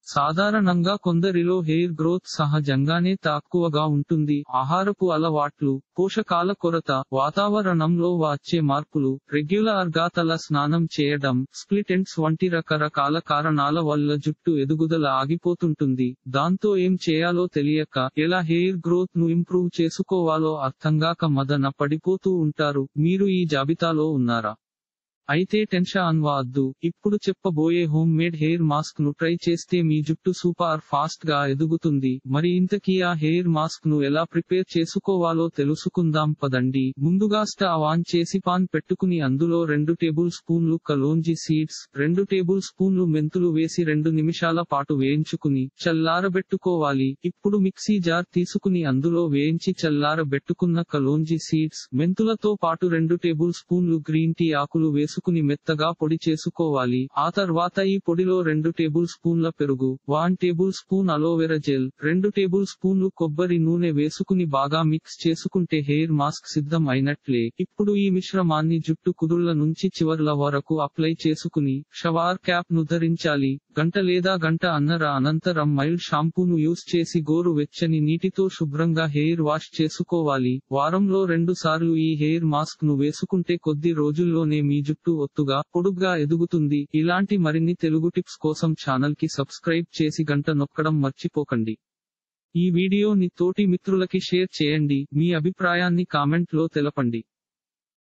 సాధారణంగా కొందరిలో hair growth సహజంగానే తక్కువగా ఉంటుంది ఆహారపు అలవాట్లు పోషకాల కొరత వాతావరణంలో వచ్చే మార్పులు రెగ్యులర్ గా తల స్నానం చేయడం స్ప్లిట్ ఎండ్స్ వంటి రకరకాల కారణాల వల్ల జుట్టు ఎదుగుదల ఆగిపోతుంటుంది దాంతో ఏం చేయాలో తెలియక ఎలా హెయిర్ గ్రోత్ ను ఇంప్రూవ్ చేసుకోవాలో అర్థంగాక మదన పడిపోతూ ఉంటారు మీరు ఈ జాబితాలో ఉన్నారా అయితే టెన్షన్ అన్వాద్దు ఇప్పుడు చెప్పబోయే హోమ్ మేడ్ హెయిర్ మాస్క్ ను ట్రై చేస్తే మీ జుట్టు సూపర్ ఫాస్ట్ గా ఎదుగుతుంది మరి ఇంతకీ ఆ హెయిర్ మాస్క్ ను ఎలా ప్రిపేర్ చేసుకోవాలో తెలుసుకుందాం పదండి ముందుగా స్టవ్ ఆన్ చేసి పాన్ పెట్టుకుని అందులో రెండు టేబుల్ స్పూన్లు కలోంజి సీడ్స్ రెండు టేబుల్ స్పూన్లు మెంతులు వేసి రెండు నిమిషాల పాటు వేయించుకుని చల్లారబెట్టుకోవాలి ఇప్పుడు మిక్సీ జార్ తీసుకుని అందులో వేయించి చల్లారబెట్టుకున్న కలోంజి సీడ్స్ మెంతులతో పాటు రెండు టేబుల్ స్పూన్లు గ్రీన్ టీ ఆకులు వేసుకుని మెత్తగా పొడి చేసుకోవాలి ఆ తర్వాత ఈ పొడిలో రెండు టేబుల్ స్పూన్ల పెరుగు one table spoon aloe vera gel రెండు టేబుల్ స్పూన్లు కొబ్బరి నూనె వేసుకుని బాగా మిక్స్ చేసుకుంటే హెయిర్ మాస్క్ సిద్ధం అయినట్లే ఇప్పుడు ఈ మిశ్రమాన్ని జుట్టు కుదుళ్ల నుంచి చివర్ల వరకు అప్లై చేసుకుని షవార్ క్యాప్ ను ధరించాలి గంట లేదా గంట అన్నర అనంతరం మైల్డ్ షాంపూను యూస్ చేసి గోరు వెచ్చని నీటితో శుభ్రంగా హెయిర్ వాష్ చేసుకోవాలి వారంలో రెండు సార్లు ఈ హెయిర్ మాస్క్ ను వేసుకుంటే కొద్ది రోజుల్లోనే మీ జుట్టు ఒత్తుగా పొడుగ్గా ఎదుగుతుంది ఇలాంటి మరిన్ని తెలుగు టిప్స్ కోసం ఛానల్ కి సబ్స్క్రైబ్ చేసి గంట నొక్కడం మర్చిపోకండి ఈ వీడియోని తోటి మిత్రులకి షేర్ చేయండి మీ అభిప్రాయాన్ని కామెంట్ లో తెలపండి